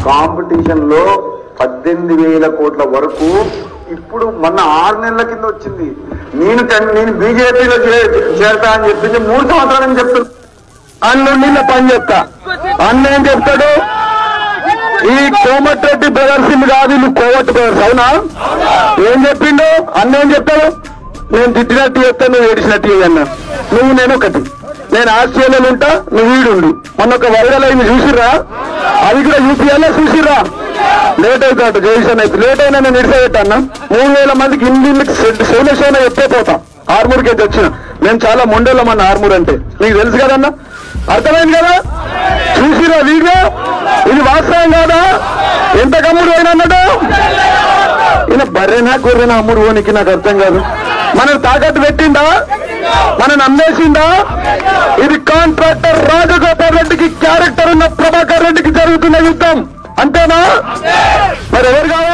competition లో పద్దెనిమిది వేల కోట్ల వరకు ఇప్పుడు మొన్న ఆరు నెలల కింద వచ్చింది నేను టెన్- నేను బీజేపీలో చేరతా అని చెప్పింది మూడు సంవత్సరాలని చెప్తున్నా అన్ను నిన్న పని చెప్తా అన్న ఏం చెప్తాడు ఈ కోమటిరెడ్డి బ్రదర్స్ ఇల్లు కాదు ఇల్లు కోవట్ బ్రదర్స్ అవునా ఏం చెప్పిండు అన్న ఏం చెప్తాడు నేను తిట్టినట్టు చెప్తా నువ్వు ఏడిచినట్టు అన్న నువ్వు నేను ఒకటి నేను ఆస్ట్రేలియాలో ఉంటా నువ్వు వీడుండు మొన్న ఒక వైరల్ అయింది చూసిర్రా అది కూడా చూపియాలా చూసిర్రా లేట్ అవుతాడు జయషన్ అయితే లేట్ అయినా నేను ఇడిసెట్టన్నా మూడు వేల మందికి ఇండియన్కి సోలేషన్ ఎత్తే పోతా ఆర్మూర్కి అయితే వచ్చిన మేము చాలా మొండోళ్ళం అన్న ఆర్మూర్ అంటే నీకు తెలుసు కదన్నా అర్థమైంది కదా చూసిరా వీడియో ఇది వాస్తవం కాదా ఎంత కమ్ముడు అయినా అన్నట్టు ఈయన బర్రెనా గొర్రెనా అమ్ముడు పోనీకి నాకు అర్థం కాదు మనం తాకట్టు పెట్టిందా మనం అమ్మేసిందా ఇది కాంట్రాక్టర్ రాజగోపాల్ రెడ్డికి క్యారెక్టర్ ఉన్న ప్రభాకర్ రెడ్డికి జరుగుతున్న యుద్ధం అంతేనా మరి ఎవరు కావాలి